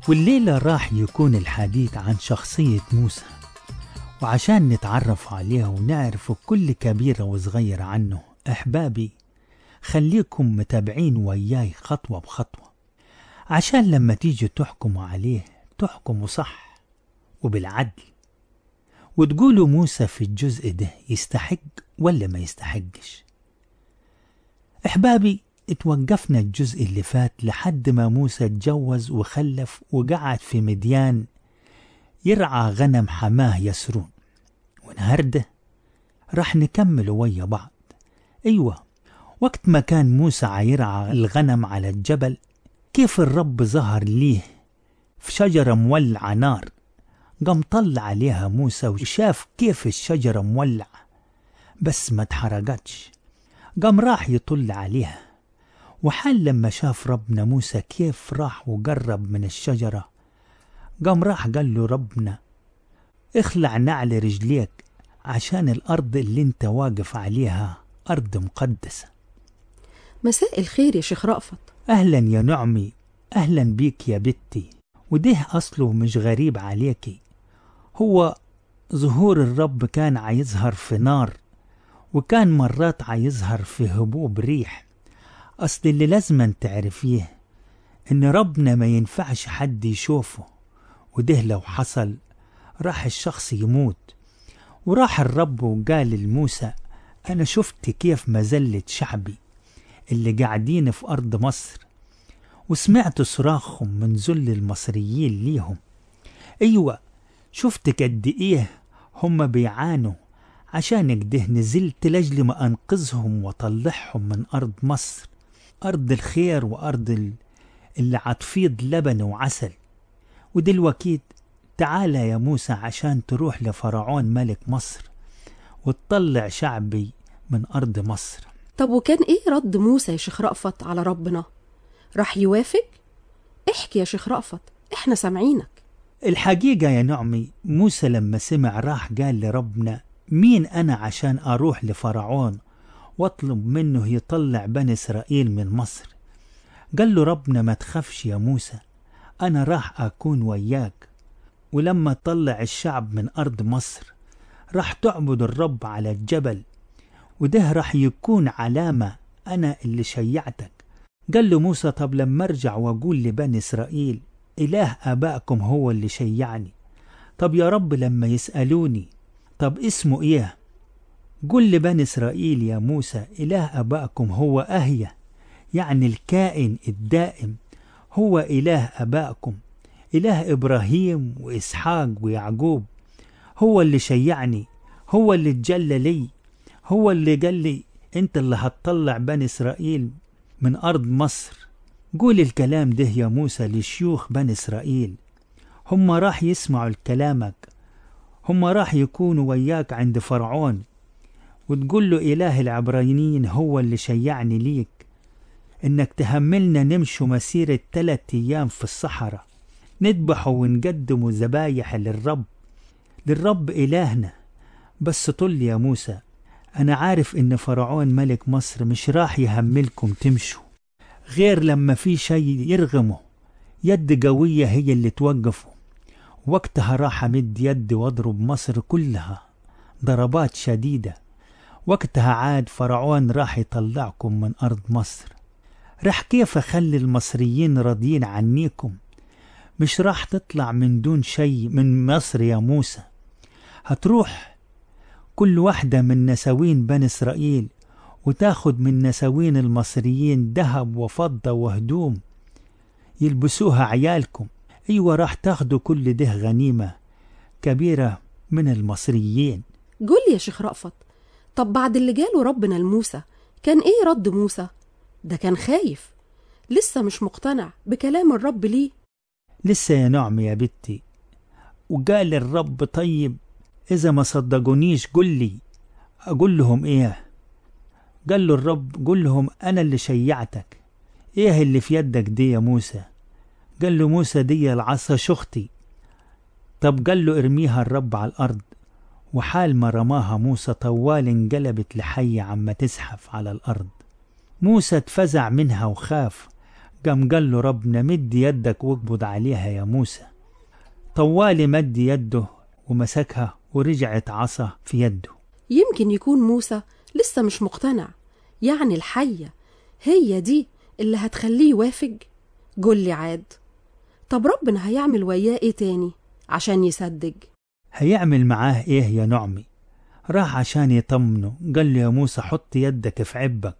والليلة راح يكون الحديث عن شخصية موسى وعشان نتعرف عليه ونعرف كل كبيرة وصغيرة عنه أحبابي خليكم متابعين وياي خطوة بخطوة عشان لما تيجي تحكموا عليه تحكموا صح وبالعدل وتقولوا موسى في الجزء ده يستحق ولا ما يستحقش احبابي اتوقفنا الجزء اللي فات لحد ما موسى اتجوز وخلف وقعد في مديان يرعى غنم حماه يسرون والنهارده راح نكمل ويا بعض ايوه وقت ما كان موسى عيرعى الغنم على الجبل كيف الرب ظهر ليه في شجرة مولعة نار قام طلع عليها موسى وشاف كيف الشجرة مولعة بس ما اتحرقتش قام راح يطل عليها وحال لما شاف ربنا موسى كيف راح وقرب من الشجرة قام راح قال له ربنا اخلع نعل رجليك عشان الأرض اللي انت واقف عليها أرض مقدسة مساء الخير يا شيخ رأفت أهلا يا نعمي أهلا بيك يا بنتي وده أصله مش غريب عليكي هو ظهور الرب كان عيظهر في نار وكان مرات عيظهر في هبوب ريح أصل اللي لازما تعرفيه إن ربنا ما ينفعش حد يشوفه وده لو حصل راح الشخص يموت وراح الرب وقال لموسى أنا شفت كيف مزلة شعبي اللي قاعدين في أرض مصر وسمعت صراخهم من ذل المصريين ليهم أيوة شفت قد إيه هم بيعانوا عشان كده نزلت لأجل ما أنقذهم وأطلعهم من أرض مصر أرض الخير وأرض ال- اللي عتفيض لبن وعسل ودلوقتي تعالى يا موسى عشان تروح لفرعون ملك مصر وتطلع شعبي من أرض مصر طب وكان ايه رد موسى يا شيخ رأفت على ربنا راح يوافق احكي يا شيخ رأفت احنا سامعينك الحقيقة يا نعمي موسى لما سمع راح قال لربنا مين أنا عشان أروح لفرعون واطلب منه يطلع بني إسرائيل من مصر قال له ربنا ما تخافش يا موسى أنا راح أكون وياك ولما تطلع الشعب من أرض مصر راح تعبد الرب على الجبل وده راح يكون علامة أنا اللي شيعتك قال له موسى طب لما ارجع واقول لبني اسرائيل اله ابائكم هو اللي شيعني طب يا رب لما يسالوني طب اسمه ايه قل لبني اسرائيل يا موسى اله ابائكم هو اهيه يعني الكائن الدائم هو اله ابائكم اله ابراهيم واسحاق ويعقوب هو اللي شيعني هو اللي اتجلى لي هو اللي قال لي انت اللي هتطلع بني اسرائيل من أرض مصر قول الكلام ده يا موسى لشيوخ بني إسرائيل هم راح يسمعوا الكلامك هم راح يكونوا وياك عند فرعون وتقول له إله العبرانيين هو اللي شيعني ليك إنك تهملنا نمشوا مسيرة ثلاثة أيام في الصحراء نذبحوا ونقدموا ذبايح للرب للرب إلهنا بس طل يا موسى أنا عارف إن فرعون ملك مصر مش راح يهملكم تمشوا غير لما في شيء يرغمه يد قوية هي اللي توقفه وقتها راح أمد يدي وأضرب مصر كلها ضربات شديدة وقتها عاد فرعون راح يطلعكم من أرض مصر راح كيف أخلي المصريين راضيين عنيكم مش راح تطلع من دون شيء من مصر يا موسى هتروح كل واحدة من نساوين بني إسرائيل وتاخد من نساوين المصريين ذهب وفضة وهدوم يلبسوها عيالكم أيوة راح تاخدوا كل ده غنيمة كبيرة من المصريين قول لي يا شيخ رأفت طب بعد اللي جاله ربنا لموسى كان ايه رد موسى ده كان خايف لسه مش مقتنع بكلام الرب ليه لسه يا نعم يا بنتي وقال الرب طيب إذا ما صدقونيش قل لي أقول لهم إيه قال له الرب قل لهم أنا اللي شيعتك إيه اللي في يدك دي يا موسى قال له موسى دي العصا شختي طب قال له ارميها الرب على الأرض وحال ما رماها موسى طوال انقلبت لحية عما تزحف على الأرض موسى اتفزع منها وخاف قام قال له ربنا مد يدك واقبض عليها يا موسى طوالي مد يده ومسكها ورجعت عصا في يده يمكن يكون موسى لسه مش مقتنع يعني الحية هي دي اللي هتخليه يوافق قول لي عاد طب ربنا هيعمل وياه ايه تاني عشان يصدق هيعمل معاه ايه يا نعمي راح عشان يطمنه قال له يا موسى حط يدك في عبك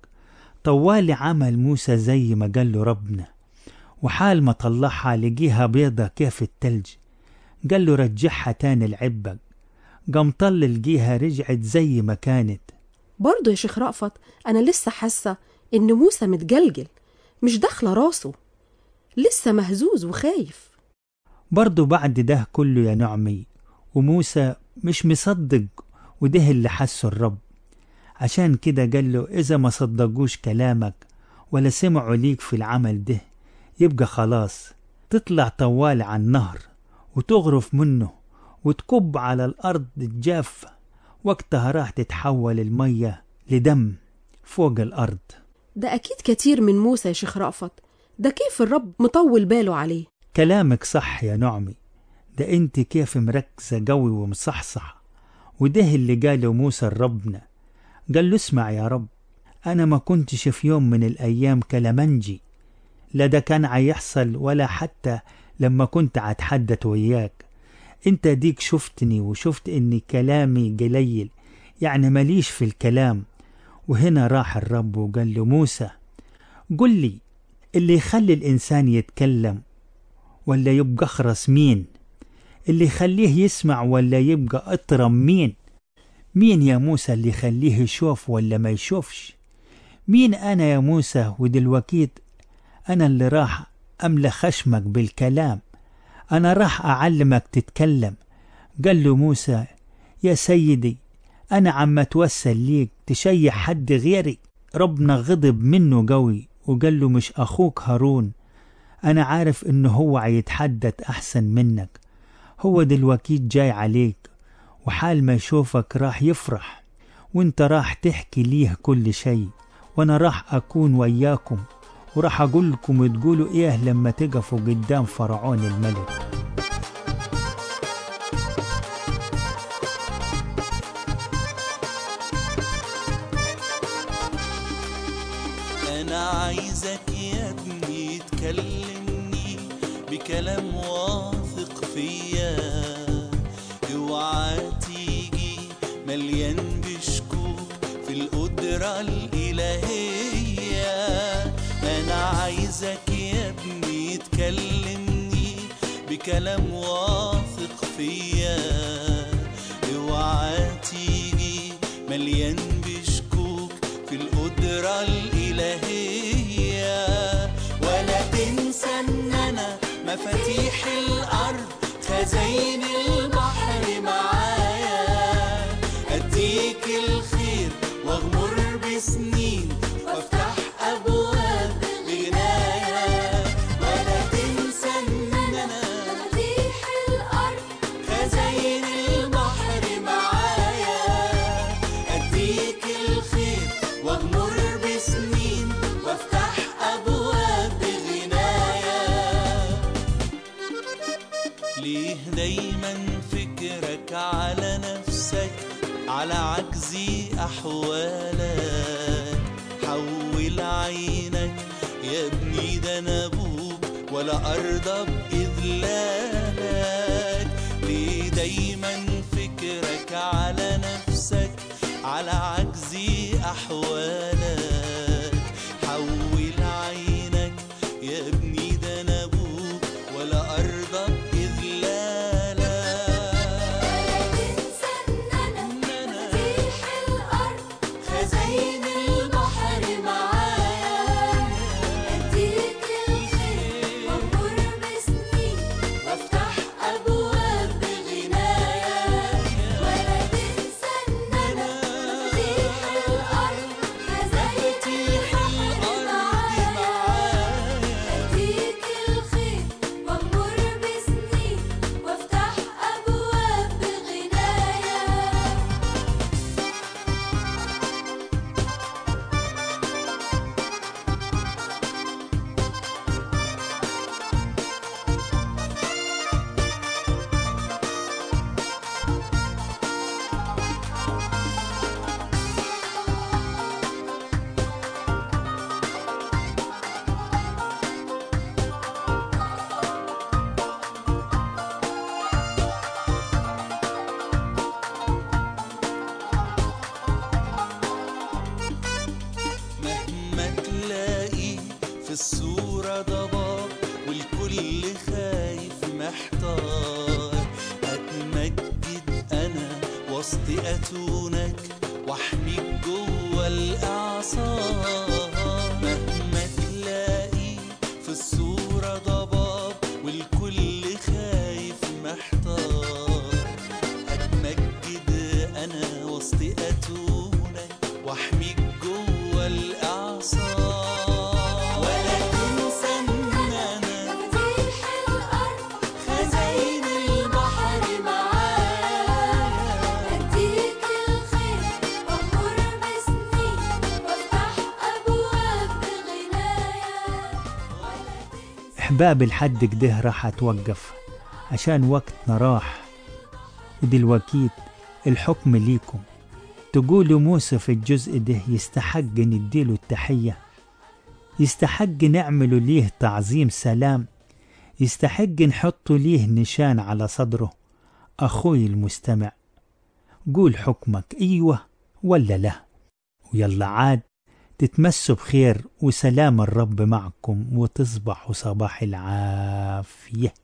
طوالي عمل موسى زي ما قال له ربنا وحال ما طلعها لقيها بيضة كيف التلج قال له رجعها تاني لعبك قام طل لقيها رجعت زي ما كانت برضه يا شيخ رأفت أنا لسه حاسة إن موسى متجلجل مش داخلة راسه لسه مهزوز وخايف برضه بعد ده كله يا نعمي وموسى مش مصدق وده اللي حسه الرب عشان كده قال له إذا ما صدقوش كلامك ولا سمعوا ليك في العمل ده يبقى خلاص تطلع طوال على النهر وتغرف منه وتكب على الأرض الجافة وقتها راح تتحول المية لدم فوق الأرض ده أكيد كتير من موسى يا شيخ رأفت ده كيف الرب مطول باله عليه كلامك صح يا نعمي ده انت كيف مركزة قوي ومصحصح وده اللي قاله موسى لربنا قال له اسمع يا رب أنا ما كنتش في يوم من الأيام كلمنجي لا ده كان عيحصل ولا حتى لما كنت عتحدث وياك انت ديك شفتني وشفت اني كلامي قليل يعني ماليش في الكلام وهنا راح الرب وقال له موسى قل لي اللي يخلي الإنسان يتكلم ولا يبقى أخرس مين اللي يخليه يسمع ولا يبقى أطرم مين مين يا موسى اللي يخليه يشوف ولا ما يشوفش مين أنا يا موسى ودلوقيت أنا اللي راح أملى خشمك بالكلام أنا راح أعلمك تتكلم قال له موسى يا سيدي أنا عم أتوسل ليك تشيح حد غيري ربنا غضب منه قوي وقال له مش أخوك هارون أنا عارف إنه هو عيتحدث أحسن منك هو دلوقتي جاي عليك وحال ما يشوفك راح يفرح وانت راح تحكي ليه كل شيء وانا راح اكون وياكم وراح اقول لكم تقولوا ايه لما تقفوا قدام فرعون الملك انا عايزك يا ابني تكلمني بكلام واثق فيا اوعى تيجي مليان بشكوك في القدرة الإلهية أنا عايزك يا ابني تكلمني بكلام واثق فيا اوعى تيجي مليان بشكوك في القدرة الإلهية ولا تنسى إن أنا مفاتيح الأرض خزاين البحر معايا أديك الخير وأغمر بسنين وأفتح أبواب بغنايا ولا تنسى إن أنا مفاتيح الأرض خزاين البحر معايا أديك الخير وأغمر بسنين وأفتح أبواب بغنايا ليه دايما فكرك على نفسك على عجزي أحوالك حول عينك يا ابني ده أنا أبوك ولا أرضى بإذلالك ليه دايما فكرك على نفسك على عجزي أحوالك حول عينك يا ابني ده أنا أبوك ولا أرضى بإذلالك تنسى إن أنا مفاتيح الأرض خزاين البحر معايا أديك الخير وأمر بسنين أتونك واحميك جوه الإعصار مهما تلاقي في الصورة ضباب والكل خايف محتار هتمجد أنا وسط أتونك واحميك جوه الإعصار ولا تنسى إن أنا مفاتيح الأرض خزاين البحر معايا أديك الخير وأمر بسنين وأفتح أبواب بغنايا أحباب الحد كده راح أتوقف عشان وقتنا راح ودلوقتي الحكم ليكم تقولوا موسى في الجزء ده يستحق نديله التحية يستحق نعمله ليه تعظيم سلام يستحق نحط ليه نشان على صدره أخوي المستمع قول حكمك أيوة ولا لا ويلا عاد تتمسوا بخير وسلام الرب معكم وتصبحوا صباح العافيه